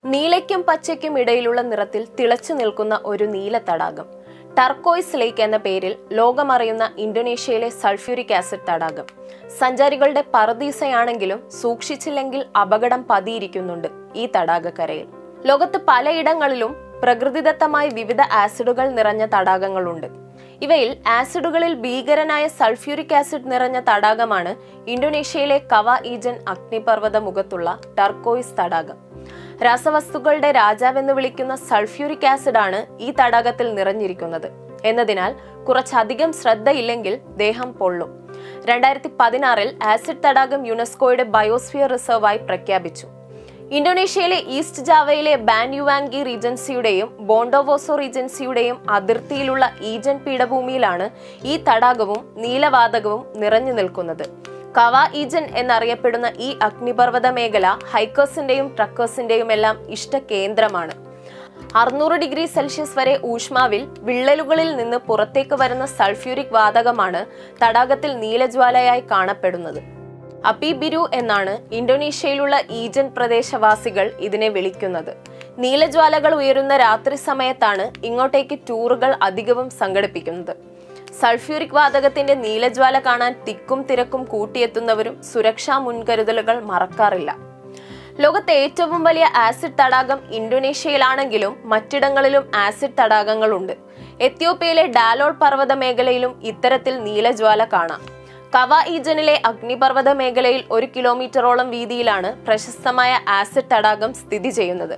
നീലയ്ക്കും പച്ചയ്ക്കും ഇടയിലുള്ള നിറത്തിൽ തിളച്ചു നിൽക്കുന്ന ഒരു നീല തടാകം ടർക്കോയ്സ് ലേക്ക് എന്ന പേരിൽ ലോകമറിയുന്ന ഇന്തോനേഷ്യയിലെ സൾഫ്യൂരിക് ആസിഡ് തടാകം സഞ്ചാരികളുടെ പറദീസയാണെങ്കിലും സൂക്ഷിച്ചില്ലെങ്കിൽ അപകടം പതിയിരിക്കുന്നുണ്ട് ഈ തടാകക്കരയിൽ ലോകത്ത് പലയിടങ്ങളിലും പ്രകൃതിദത്തമായി വിവിധ ആസിഡുകൾ നിറഞ്ഞ തടാകങ്ങളുണ്ട് ഇവയിൽ ആസിഡുകളിൽ ഭീകരനായ സൾഫ്യൂരിക് ആസിഡ് നിറഞ്ഞ തടാകമാണ് ഇന്തോനേഷ്യയിലെ കവ ഈജൻ അഗ്നിപർവ്വത മുഖത്തുള്ള ടർക്കോയിസ് തടാകം രാസവസ്തുക്കളുടെ രാജാവെന്ന് വിളിക്കുന്ന സൾഫ്യൂരിക് ആസിഡ് ആണ് ഈ തടാകത്തിൽ നിറഞ്ഞിരിക്കുന്നത് എന്നതിനാൽ കുറച്ചധികം ശ്രദ്ധയില്ലെങ്കിൽ ദേഹം പൊള്ളും രണ്ടായിരത്തി പതിനാറിൽ ആസിഡ് തടാകം യുനെസ്കോയുടെ ബയോസ്ഫിയർ റിസർവായി പ്രഖ്യാപിച്ചു ഇന്തോനേഷ്യയിലെ ഈസ്റ്റ് ജാവയിലെ ബാൻയുവാങ്കി റീജൻസിയുടെയും ബോണ്ടോവോസോ റീജൻസിയുടെയും അതിർത്തിയിലുള്ള ഈജൻ പീഠഭൂമിയിലാണ് ഈ തടാകവും നീലവാതകവും നിറഞ്ഞു നിൽക്കുന്നത് കവ ഈജൻ എന്നറിയപ്പെടുന്ന ഈ അഗ്നിപർവ്വത മേഖല ഹൈക്കേഴ്സിന്റെയും ട്രക്കേഴ്സിന്റെയും എല്ലാം ഇഷ്ട കേന്ദ്രമാണ് അറുന്നൂറ് ഡിഗ്രി സെൽഷ്യസ് വരെ ഊഷ്മാവിൽ വിള്ളലുകളിൽ നിന്ന് പുറത്തേക്ക് വരുന്ന സൾഫ്യൂരിക് വാതകമാണ് തടാകത്തിൽ നീലജ്വാലയായി കാണപ്പെടുന്നത് അപ്പിബിരു എന്നാണ് ഇന്തോനേഷ്യയിലുള്ള ഈജൻ പ്രദേശവാസികൾ ഇതിനെ വിളിക്കുന്നത് നീലജ്വാലകൾ ഉയരുന്ന രാത്രി സമയത്താണ് ഇങ്ങോട്ടേക്ക് ടൂറുകൾ അധികവും സംഘടിപ്പിക്കുന്നത് സൾഫ്യൂരിക് വാതകത്തിന്റെ നീലജ്വാല കാണാൻ തിക്കും തിരക്കും കൂട്ടിയെത്തുന്നവരും സുരക്ഷാ മുൻകരുതലുകൾ മറക്കാറില്ല ലോകത്തെ ഏറ്റവും വലിയ ആസിഡ് തടാകം ഇന്തോനേഷ്യയിലാണെങ്കിലും മറ്റിടങ്ങളിലും ആസിഡ് തടാകങ്ങളുണ്ട് എത്യോപ്യയിലെ ഡാലോൾ പർവ്വത മേഖലയിലും ഇത്തരത്തിൽ നീലജ്വാല കാണാം കവ ഈജനിലെ അഗ്നിപർവ്വത മേഖലയിൽ ഒരു കിലോമീറ്ററോളം വീതിയിലാണ് പ്രശസ്തമായ ആസിഡ് തടാകം സ്ഥിതി ചെയ്യുന്നത്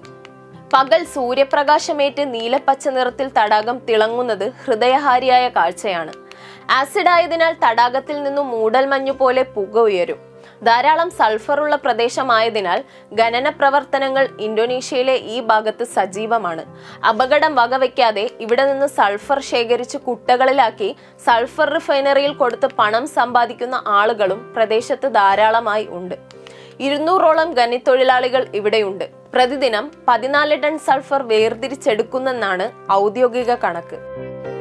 പകൽ സൂര്യപ്രകാശമേറ്റ് നീലപ്പച്ച നിറത്തിൽ തടാകം തിളങ്ങുന്നത് ഹൃദയഹാരിയായ കാഴ്ചയാണ് ആസിഡ് ആയതിനാൽ തടാകത്തിൽ നിന്നും മൂടൽമഞ്ഞു പോലെ പുക ഉയരും ധാരാളം സൾഫറുള്ള പ്രദേശമായതിനാൽ ഖനന പ്രവർത്തനങ്ങൾ ഇന്തോനേഷ്യയിലെ ഈ ഭാഗത്ത് സജീവമാണ് അപകടം വകവയ്ക്കാതെ ഇവിടെ നിന്ന് സൾഫർ ശേഖരിച്ച് കുട്ടകളിലാക്കി സൾഫർ റിഫൈനറിയിൽ കൊടുത്ത് പണം സമ്പാദിക്കുന്ന ആളുകളും പ്രദേശത്ത് ധാരാളമായി ഉണ്ട് ഇരുന്നൂറോളം ഖനിത്തൊഴിലാളികൾ ഇവിടെയുണ്ട് പ്രതിദിനം പതിനാല് ടൺ സൾഫർ വേർതിരിച്ചെടുക്കുന്നെന്നാണ് ഔദ്യോഗിക കണക്ക്